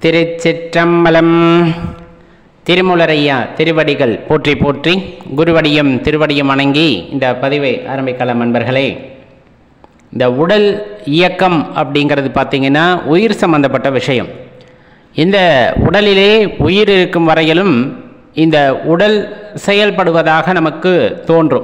திருச்சிற்றம்பலம் திருமுலரையா திருவடிகள் போற்றி போற்றி குருவடியும் திருவடியும் வணங்கி இந்த பதிவை ஆரம்பிக்கலாம் நண்பர்களே இந்த உடல் இயக்கம் அப்படிங்கிறது பார்த்தீங்கன்னா உயிர் சம்பந்தப்பட்ட விஷயம் இந்த உடலிலே உயிர் இருக்கும் வரையிலும் இந்த உடல் செயல்படுவதாக நமக்கு தோன்றும்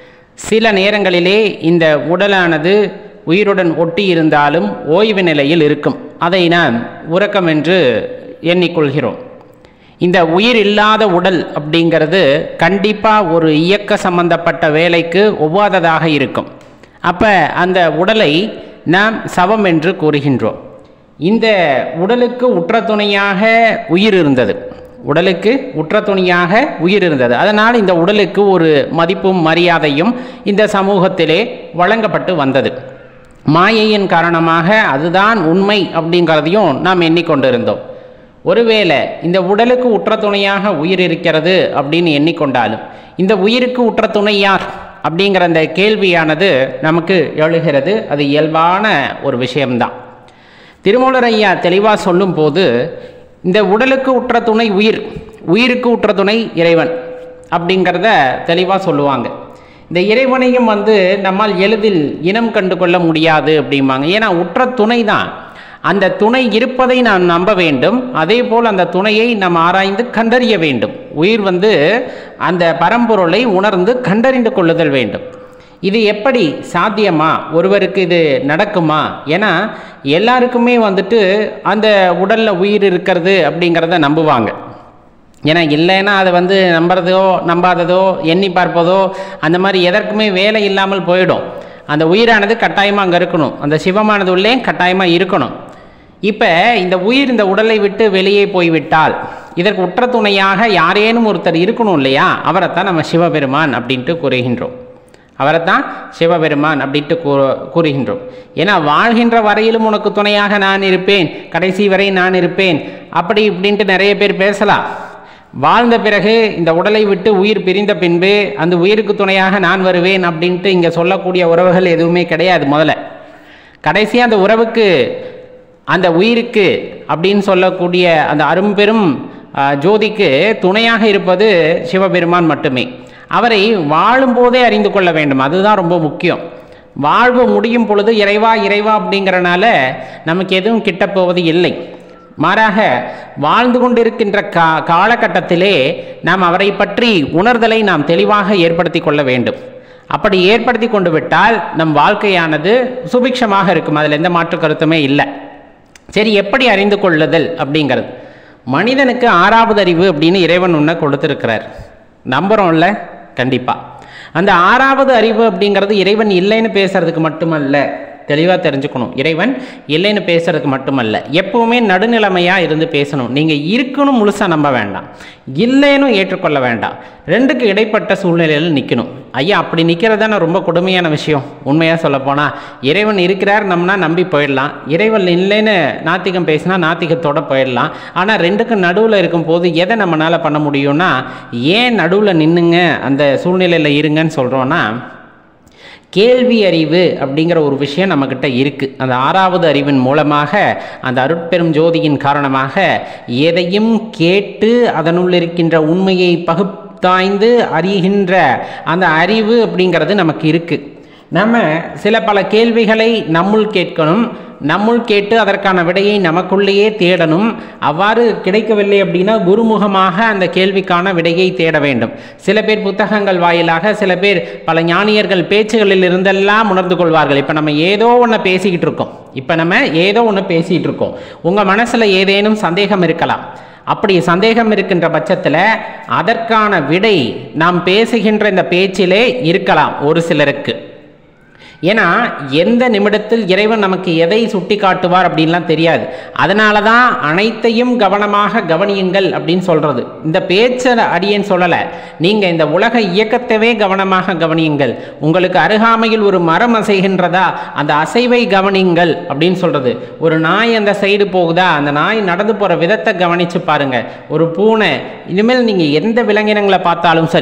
சில நேரங்களிலே இந்த உடலானது உயிருடன் ஒட்டி இருந்தாலும் ஓய்வு நிலையில் இருக்கும் அதை நாம் உறக்கம் என்று எண்ணிக்கொள்கிறோம் இந்த உயிர் இல்லாத உடல் அப்படிங்கிறது கண்டிப்பாக ஒரு இயக்க சம்பந்தப்பட்ட வேலைக்கு ஒவ்வாததாக இருக்கும் அப்போ அந்த உடலை நாம் சவம் என்று கூறுகின்றோம் இந்த உடலுக்கு உற்ற துணையாக உயிர் இருந்தது உடலுக்கு உற்ற துணையாக உயிர் இருந்தது அதனால் இந்த உடலுக்கு ஒரு மதிப்பும் மரியாதையும் இந்த சமூகத்திலே வழங்கப்பட்டு வந்தது மாயையின் காரணமாக அதுதான் உண்மை அப்படிங்கிறதையும் நாம் எண்ணிக்கொண்டிருந்தோம் ஒருவேளை இந்த உடலுக்கு உற்ற துணையாக உயிர் இருக்கிறது அப்படின்னு எண்ணிக்கொண்டாலும் இந்த உயிருக்கு உற்ற துணை யார் அப்படிங்கிற அந்த கேள்வியானது நமக்கு எழுகிறது அது இயல்பான ஒரு விஷயம்தான் திருமூலர் ஐயா தெளிவாக சொல்லும்போது இந்த உடலுக்கு உற்ற துணை உயிர் உயிருக்கு உற்ற துணை இறைவன் அப்படிங்கிறத தெளிவாக சொல்லுவாங்க இந்த இறைவனையும் வந்து நம்மால் எளிதில் இனம் கண்டு கொள்ள முடியாது அப்படிம்பாங்க ஏன்னா உற்ற துணை தான் அந்த துணை இருப்பதை நாம் நம்ப வேண்டும் அதே போல் அந்த துணையை நாம் ஆராய்ந்து கண்டறிய வேண்டும் உயிர் வந்து அந்த பரம்பொருளை உணர்ந்து கண்டறிந்து கொள்ளுதல் வேண்டும் இது எப்படி சாத்தியமா ஒருவருக்கு இது நடக்குமா ஏன்னா எல்லாருக்குமே வந்துட்டு அந்த உடலில் உயிர் இருக்கிறது அப்படிங்கிறத நம்புவாங்க ஏன்னா இல்லைன்னா அதை வந்து நம்புறதோ நம்பாததோ எண்ணி பார்ப்பதோ அந்த மாதிரி எதற்குமே வேலை இல்லாமல் போயிடும் அந்த உயிரானது கட்டாயமாக அங்கே இருக்கணும் அந்த சிவமானது உள்ளே கட்டாயமாக இருக்கணும் இப்போ இந்த உயிர் இந்த உடலை விட்டு வெளியே போய்விட்டால் இதற்கு உற்ற துணையாக யாரேனும் ஒருத்தர் இருக்கணும் இல்லையா அவரைத்தான் நம்ம சிவபெருமான் அப்படின்ட்டு கூறுகின்றோம் அவரைத்தான் சிவபெருமான் அப்படின்ட்டு கூ கூறுகின்றோம் ஏன்னா வாழ்கின்ற வரையிலும் உனக்கு துணையாக நான் இருப்பேன் கடைசி வரை நான் இருப்பேன் அப்படி இப்படின்ட்டு நிறைய பேர் பேசலாம் வாழ்ந்த பிறகு இந்த உடலை விட்டு உயிர் பிரிந்த பின்பு அந்த உயிருக்கு துணையாக நான் வருவேன் அப்படின்ட்டு இங்கே சொல்லக்கூடிய உறவுகள் எதுவுமே கிடையாது முதல்ல கடைசியாக அந்த உறவுக்கு அந்த உயிருக்கு அப்படின்னு சொல்லக்கூடிய அந்த அரும்பெரும் ஜோதிக்கு துணையாக இருப்பது சிவபெருமான் மட்டுமே அவரை வாழும்போதே அறிந்து கொள்ள வேண்டும் அதுதான் ரொம்ப முக்கியம் வாழ்வு முடியும் பொழுது இறைவா இறைவா அப்படிங்கிறனால நமக்கு எதுவும் கிட்டப்போவது இல்லை மாறாக வாழ்ந்து கொண்டிருக்கின்ற கா காலகட்டத்திலே நாம் அவரை பற்றி உணர்தலை நாம் தெளிவாக ஏற்படுத்தி கொள்ள வேண்டும் அப்படி ஏற்படுத்தி கொண்டு விட்டால் நம் வாழ்க்கையானது சுபிக்ஷமாக இருக்கும் அதில் எந்த மாற்று கருத்துமே இல்லை சரி எப்படி அறிந்து கொள்ளுதல் அப்படிங்கிறது மனிதனுக்கு ஆறாவது அறிவு அப்படின்னு இறைவன் ஒன்று கொடுத்துருக்கிறார் நம்புகிறோம்ல கண்டிப்பாக அந்த ஆறாவது அறிவு அப்படிங்கிறது இறைவன் இல்லைன்னு பேசுறதுக்கு மட்டுமல்ல தெளிவாக தெரிஞ்சுக்கணும் இறைவன் இல்லைன்னு பேசுறதுக்கு மட்டுமல்ல எப்பவுமே நடுநிலைமையாக இருந்து பேசணும் நீங்கள் இருக்கணும் முழுசாக நம்ப வேண்டாம் இல்லைன்னு ஏற்றுக்கொள்ள வேண்டாம் ரெண்டுக்கு இடைப்பட்ட சூழ்நிலையில் நிற்கணும் ஐயா அப்படி நிற்கிறது தானே ரொம்ப கொடுமையான விஷயம் உண்மையாக சொல்லப்போனால் இறைவன் இருக்கிறார் நம்மனா நம்பி போயிடலாம் இறைவன் இல்லைன்னு நாத்திகம் பேசினா நாத்திகத்தோட போயிடலாம் ஆனால் ரெண்டுக்கும் நடுவில் இருக்கும்போது எதை நம்மளால் பண்ண முடியும்னா ஏன் நடுவில் நின்றுங்க அந்த சூழ்நிலையில் இருங்கன்னு சொல்கிறோன்னா கேள்வி அறிவு அப்படிங்கிற ஒரு விஷயம் நம்மக்கிட்ட இருக்குது அந்த ஆறாவது அறிவின் மூலமாக அந்த அருட்பெரும் ஜோதியின் காரணமாக எதையும் கேட்டு அதனுள் இருக்கின்ற உண்மையை பகுத்தாய்ந்து அறிகின்ற அந்த அறிவு அப்படிங்கிறது நமக்கு இருக்குது நம்ம சில பல கேள்விகளை நம்முள் கேட்கணும் நம்முள் கேட்டு அதற்கான விடையை நமக்குள்ளேயே தேடணும் அவ்வாறு கிடைக்கவில்லை அப்படின்னா குருமுகமாக அந்த கேள்விக்கான விடையை தேட வேண்டும் சில பேர் புத்தகங்கள் வாயிலாக சில பேர் பல ஞானியர்கள் பேச்சுகளில் இருந்தெல்லாம் உணர்ந்து கொள்வார்கள் இப்போ நம்ம ஏதோ ஒன்று பேசிக்கிட்டு இருக்கோம் இப்போ நம்ம ஏதோ ஒன்று பேசிகிட்டு இருக்கோம் உங்கள் மனசில் ஏதேனும் சந்தேகம் இருக்கலாம் அப்படி சந்தேகம் இருக்கின்ற பட்சத்தில் அதற்கான விடை நாம் பேசுகின்ற இந்த பேச்சிலே இருக்கலாம் ஒரு சிலருக்கு ஏன்னா எந்த நிமிடத்தில் இறைவன் நமக்கு எதை சுட்டி காட்டுவார் அப்படின்லாம் தெரியாது அதனால தான் அனைத்தையும் கவனமாக கவனியுங்கள் அப்படின்னு சொல்கிறது இந்த பேச்சை அடியேன்னு சொல்லலை நீங்கள் இந்த உலக இயக்கத்தவே கவனமாக கவனியுங்கள் உங்களுக்கு அருகாமையில் ஒரு மரம் அசைகின்றதா அந்த அசைவை கவனியுங்கள் அப்படின்னு சொல்கிறது ஒரு நாய் அந்த சைடு போகுதா அந்த நாய் நடந்து போகிற விதத்தை கவனித்து பாருங்கள் ஒரு பூனை இனிமேல் நீங்கள் எந்த விலங்கினங்களை பார்த்தாலும் சரி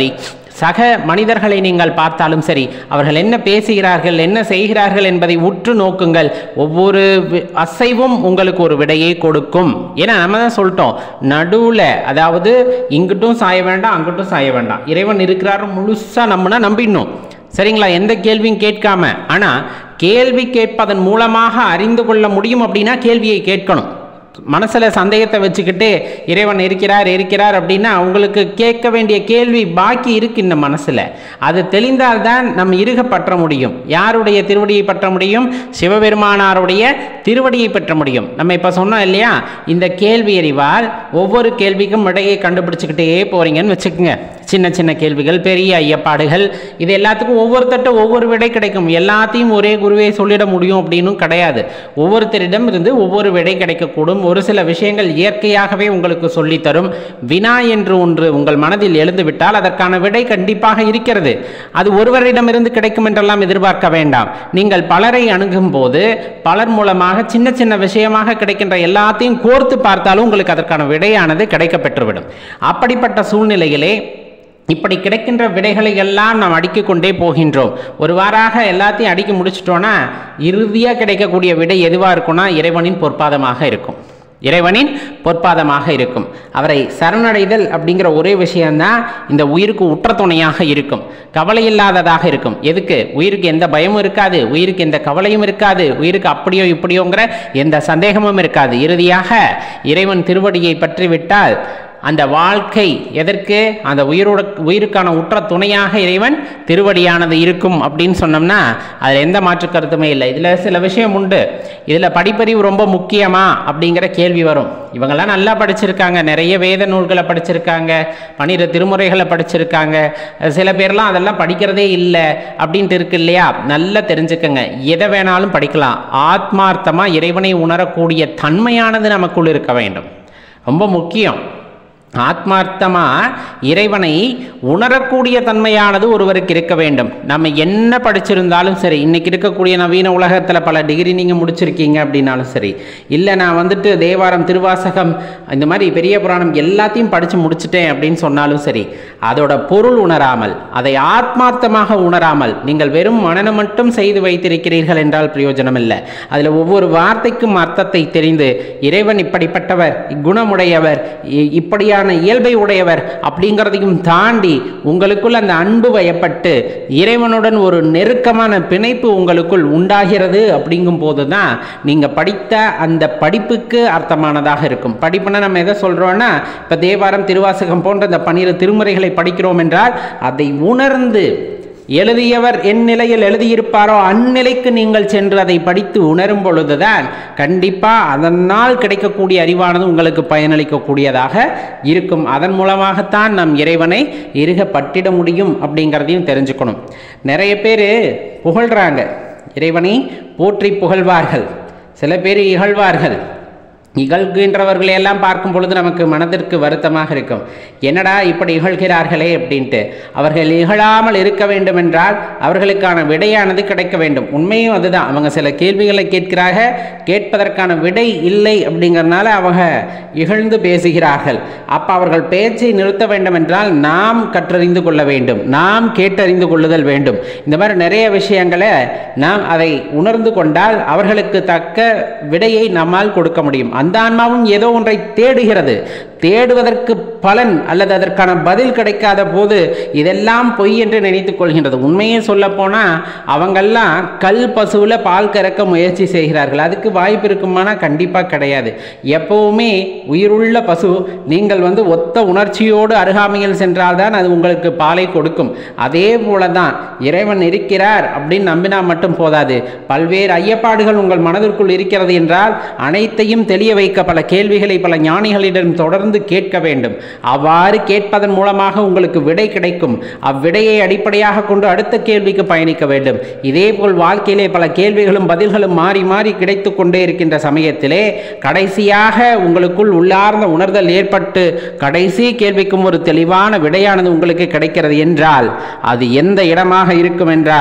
சக மனிதர்களை நீங்கள் பார்த்தாலும் சரி அவர்கள் என்ன பேசுகிறார்கள் என்ன செய்கிறார்கள் என்பதை உற்று நோக்குங்கள் ஒவ்வொரு வி- அசைவும் உங்களுக்கு ஒரு விடையை கொடுக்கும் ஏன்னா நம்ம தான் சொல்லிட்டோம் நடுவில் அதாவது இங்கிட்டும் சாய வேண்டாம் அங்கிட்டும் சாய வேண்டாம் இறைவன் இருக்கிறாரு முழுசாக நம்பினா நம்பிடணும் சரிங்களா எந்த கேள்வியும் கேட்காம ஆனால் கேள்வி கேட்பதன் மூலமாக அறிந்து கொள்ள முடியும் அப்படின்னா கேள்வியை கேட்கணும் மனசில் சந்தேகத்தை வச்சுக்கிட்டு இறைவன் இருக்கிறார் இருக்கிறார் அப்படின்னா உங்களுக்கு கேட்க வேண்டிய கேள்வி பாக்கி இருக்கு இந்த மனசில் அது தெளிந்தால்தான் நம்ம இருக பற்ற முடியும் யாருடைய திருவடியை பற்ற முடியும் சிவபெருமானாருடைய திருவடியை பற்ற முடியும் நம்ம இப்போ சொன்னோம் இல்லையா இந்த கேள்வி அறிவால் ஒவ்வொரு கேள்விக்கும் விடையை கண்டுபிடிச்சிக்கிட்டே போறீங்கன்னு வச்சுக்கோங்க சின்ன சின்ன கேள்விகள் பெரிய ஐயப்பாடுகள் இது எல்லாத்துக்கும் ஒவ்வொருத்தட்ட ஒவ்வொரு விடை கிடைக்கும் எல்லாத்தையும் ஒரே குருவே சொல்லிட முடியும் அப்படின்னும் கிடையாது ஒவ்வொருத்தரிடம் இருந்து ஒவ்வொரு விடை கிடைக்கக்கூடும் ஒரு சில விஷயங்கள் இயற்கையாகவே உங்களுக்கு சொல்லித்தரும் வினா என்று ஒன்று உங்கள் மனதில் எழுந்துவிட்டால் அதற்கான விடை கண்டிப்பாக இருக்கிறது அது ஒருவரிடமிருந்து கிடைக்கும் என்றெல்லாம் எதிர்பார்க்க வேண்டாம் நீங்கள் பலரை அணுகும் போது பலர் மூலமாக சின்ன சின்ன விஷயமாக கிடைக்கின்ற எல்லாத்தையும் கோர்த்து பார்த்தாலும் உங்களுக்கு அதற்கான விடையானது கிடைக்கப் பெற்றுவிடும் அப்படிப்பட்ட சூழ்நிலையிலே இப்படி கிடைக்கின்ற விடைகளை எல்லாம் நாம் அடுக்கிக் கொண்டே போகின்றோம் ஒரு வாராக எல்லாத்தையும் அடுக்கி முடிச்சிட்டோன்னா இறுதியாக கிடைக்கக்கூடிய விடை எதுவாக இருக்கும்னா இறைவனின் பொற்பாதமாக இருக்கும் இறைவனின் பொற்பாதமாக இருக்கும் அவரை சரணடைதல் அப்படிங்கிற ஒரே விஷயம்தான் இந்த உயிருக்கு உற்ற துணையாக இருக்கும் கவலை இல்லாததாக இருக்கும் எதுக்கு உயிருக்கு எந்த பயமும் இருக்காது உயிருக்கு எந்த கவலையும் இருக்காது உயிருக்கு அப்படியோ இப்படியோங்கிற எந்த சந்தேகமும் இருக்காது இறுதியாக இறைவன் திருவடியை பற்றி விட்டால் அந்த வாழ்க்கை எதற்கு அந்த உயிரோட உயிருக்கான உற்ற துணையாக இறைவன் திருவடியானது இருக்கும் அப்படின்னு சொன்னோம்னா அதில் எந்த மாற்று கருத்துமே இல்லை இதில் சில விஷயம் உண்டு இதில் படிப்பறிவு ரொம்ப முக்கியமா அப்படிங்கிற கேள்வி வரும் இவங்கெல்லாம் நல்லா படிச்சிருக்காங்க நிறைய வேத நூல்களை படிச்சிருக்காங்க பன்னிரு திருமுறைகளை படிச்சிருக்காங்க சில பேர்லாம் அதெல்லாம் படிக்கிறதே இல்லை அப்படின்ட்டு இருக்கு இல்லையா நல்லா தெரிஞ்சுக்கங்க எதை வேணாலும் படிக்கலாம் ஆத்மார்த்தமாக இறைவனை உணரக்கூடிய தன்மையானது நமக்குள் இருக்க வேண்டும் ரொம்ப முக்கியம் ஆத்மார்த்தமா இறைவனை உணரக்கூடிய தன்மையானது ஒருவருக்கு இருக்க வேண்டும் நம்ம என்ன படிச்சிருந்தாலும் சரி இன்னைக்கு இருக்கக்கூடிய நவீன உலகத்தில் பல டிகிரி நீங்கள் முடிச்சிருக்கீங்க அப்படின்னாலும் சரி இல்லை நான் வந்துட்டு தேவாரம் திருவாசகம் இந்த மாதிரி பெரிய புராணம் எல்லாத்தையும் படித்து முடிச்சிட்டேன் அப்படின்னு சொன்னாலும் சரி அதோட பொருள் உணராமல் அதை ஆத்மார்த்தமாக உணராமல் நீங்கள் வெறும் மனனம் மட்டும் செய்து வைத்திருக்கிறீர்கள் என்றால் பிரயோஜனம் இல்லை அதில் ஒவ்வொரு வார்த்தைக்கும் அர்த்தத்தை தெரிந்து இறைவன் இப்படிப்பட்டவர் இக்குணமுடையவர் இ- இப்படியான இயல்பை உடையவர் அப்படிங்கிறதையும் தாண்டி உங்களுக்குள் அந்த அன்பு வயப்பட்டு இறைவனுடன் ஒரு நெருக்கமான பிணைப்பு உங்களுக்குள் உண்டாகிறது அப்படிங்கும் போது தான் நீங்கள் படித்த அந்த படிப்புக்கு அர்த்தமானதாக இருக்கும் படிப்புனா நம்ம எதை சொல்கிறோன்னா இப்போ தேவாரம் திருவாசகம் போன்ற இந்த பன்னிரு திருமுறைகளை படிக்கிறோம் என்றால் அதை உணர்ந்து எழுதியவர் என் நிலையில் எழுதியிருப்பாரோ அந்நிலைக்கு நீங்கள் சென்று அதை படித்து உணரும் பொழுதுதான் கண்டிப்பாக அதனால் கிடைக்கக்கூடிய அறிவானது உங்களுக்கு பயனளிக்கக்கூடியதாக இருக்கும் அதன் மூலமாகத்தான் நம் இறைவனை இருக பட்டிட முடியும் அப்படிங்கிறதையும் தெரிஞ்சுக்கணும் நிறைய பேர் புகழ்கிறாங்க இறைவனை போற்றி புகழ்வார்கள் சில பேர் இகழ்வார்கள் இகழ்கின்றவர்களை எல்லாம் பார்க்கும் பொழுது நமக்கு மனதிற்கு வருத்தமாக இருக்கும் என்னடா இப்படி இகழ்கிறார்களே அப்படின்ட்டு அவர்கள் இகழாமல் இருக்க வேண்டும் என்றால் அவர்களுக்கான விடையானது கிடைக்க வேண்டும் உண்மையும் அதுதான் அவங்க சில கேள்விகளை கேட்கிறாங்க கேட்பதற்கான விடை இல்லை அப்படிங்கறனால அவங்க இகழ்ந்து பேசுகிறார்கள் அப்போ அவர்கள் பேச்சை நிறுத்த வேண்டும் என்றால் நாம் கற்றறிந்து கொள்ள வேண்டும் நாம் கேட்டறிந்து கொள்ளுதல் வேண்டும் இந்த மாதிரி நிறைய விஷயங்களை நாம் அதை உணர்ந்து கொண்டால் அவர்களுக்கு தக்க விடையை நம்மால் கொடுக்க முடியும் அந்த ஆன்மாவும் ஏதோ ஒன்றை தேடுகிறது தேடுவதற்கு பலன் அல்லது அதற்கான பதில் கிடைக்காத போது இதெல்லாம் பொய் என்று நினைத்துக் கொள்கின்றது உண்மையை சொல்ல போனா அவங்கெல்லாம் கல் பசுவில் பால் கறக்க முயற்சி செய்கிறார்கள் அதுக்கு வாய்ப்பு இருக்குமானா கண்டிப்பாக கிடையாது எப்பவுமே உயிருள்ள பசு நீங்கள் வந்து ஒத்த உணர்ச்சியோடு அருகாமையில் சென்றால்தான் அது உங்களுக்கு பாலை கொடுக்கும் அதே போல தான் இறைவன் இருக்கிறார் அப்படின்னு நம்பினா மட்டும் போதாது பல்வேறு ஐயப்பாடுகள் உங்கள் மனதிற்குள் இருக்கிறது என்றால் அனைத்தையும் தெளிய வைக்க பல கேள்விகளை பல ஞானிகளிடம் தொடர்ந்து கேட்க வேண்டும் அவ்வாறு கேட்பதன் மூலமாக உங்களுக்கு விடை கிடைக்கும் அவ்விடையை அடிப்படையாக கொண்டு அடுத்த கேள்விக்கு பயணிக்க வேண்டும் இதேபோல் வாழ்க்கையிலே பல கேள்விகளும் பதில்களும் மாறி மாறி கிடைத்து கொண்டே இருக்கின்ற சமயத்திலே கடைசியாக உங்களுக்குள் உள்ளார்ந்த உணர்தல் ஏற்பட்டு கடைசி கேள்விக்கும் ஒரு தெளிவான விடையானது உங்களுக்கு கிடைக்கிறது என்றால் அது எந்த இடமாக இருக்கும் என்றால்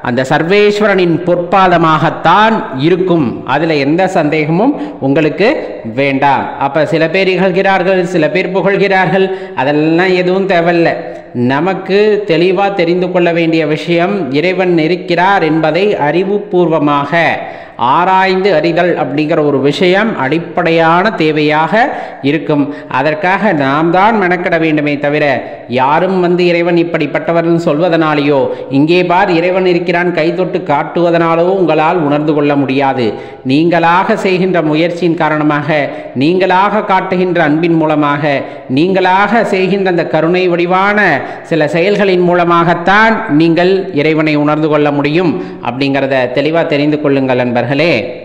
அந்த சர்வேஸ்வரனின் பொற்பாதமாகத்தான் இருக்கும் அதில் எந்த சந்தேகமும் உங்களுக்கு வேண்டாம் அப்போ சில பேர் இகழ்கிறார்கள் சில பேர் புகழ்கிறார்கள் அதெல்லாம் எதுவும் தேவையில்லை நமக்கு தெளிவாக தெரிந்து கொள்ள வேண்டிய விஷயம் இறைவன் இருக்கிறார் என்பதை அறிவுபூர்வமாக ஆராய்ந்து அறிதல் அப்படிங்கிற ஒரு விஷயம் அடிப்படையான தேவையாக இருக்கும் அதற்காக நாம் தான் மெனக்கிட வேண்டுமே தவிர யாரும் வந்து இறைவன் இப்படிப்பட்டவர்னு சொல்வதனாலேயோ இங்கே பார் இறைவன் இருக்கிறான் கை தொட்டு காட்டுவதனாலோ உங்களால் உணர்ந்து கொள்ள முடியாது நீங்களாக செய்கின்ற முயற்சியின் காரணமாக நீங்களாக காட்டுகின்ற அன்பின் மூலமாக நீங்களாக செய்கின்ற அந்த கருணை வடிவான சில செயல்களின் மூலமாகத்தான் நீங்கள் இறைவனை உணர்ந்து கொள்ள முடியும் அப்படிங்கிறத தெளிவாக தெரிந்து கொள்ளுங்கள் நண்பர்களே